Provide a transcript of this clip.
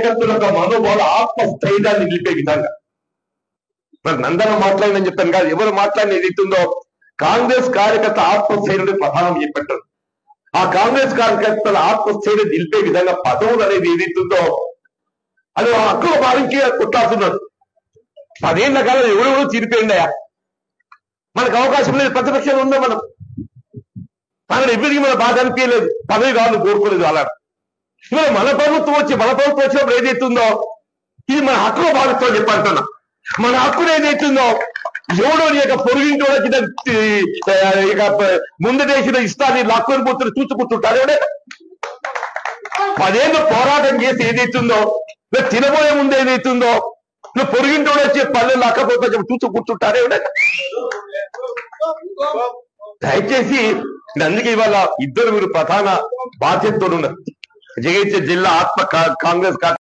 కార్యకర్తల యొక్క మనోభావాల ఆత్మస్థైర్యాన్ని నిలిపే విధంగా మరి నందన మాట్లాడిందని చెప్పాను కాదు ఎవరు మాట్లాడిన ఏదైతుందో కాంగ్రెస్ కార్యకర్త ఆత్మస్థైర్యం ప్రధానం చెప్పారు ఆ కాంగ్రెస్ కార్యకర్తల ఆత్మస్థైర్యం నిలిపే విధంగా పదవులు అనేది ఏదైతుందో అది ఆ హక్కుల భావించి కొట్లాడుతున్నారు పదేళ్ల కాలం ఎవరెవరు తీరిపోయిందయా మనకు అవకాశం లేదు ప్రతిపక్షంలో ఉందా మనం మనం ఎప్పటికీ మన బాధ అనిపించలేదు పదవి కాదు కోరుకోలేదు అలా ఇవాళ మన ప్రభుత్వం వచ్చి మన ప్రభుత్వం వచ్చినప్పుడు ఏదైతుందో ఇది మన హక్కులో భావిస్తాం చెప్పంటున్నా మన హక్కులు ఏదైతుందో ఎవడో నీ యొక్క పొరుగింటోళ్ళకి దాన్ని, ఆ, ఇక ప- ముందు దేశంలో ఇస్తాన్ని లాక్కొని పోతున్న చూసుకుంటుంటారు ఎవడే పదేళ్ళు పోరాటం చేసి ఏదైతుందో నువ్వు తినబోయే ముందు ఏదైతుందో నువ్వు పొరుగింటోడు వచ్చి పల్లె లాక్కపోతే చూస్తూ కూర్చుంటారు ఎవడైనా దయచేసి నేను అందుకే ఇవాళ ఇద్దరు మీరు ప్రధాన బాధ్యతతో ఉన్నారు జగిత్య జిల్లా ఆత్మ కా- కాంగ్రెస్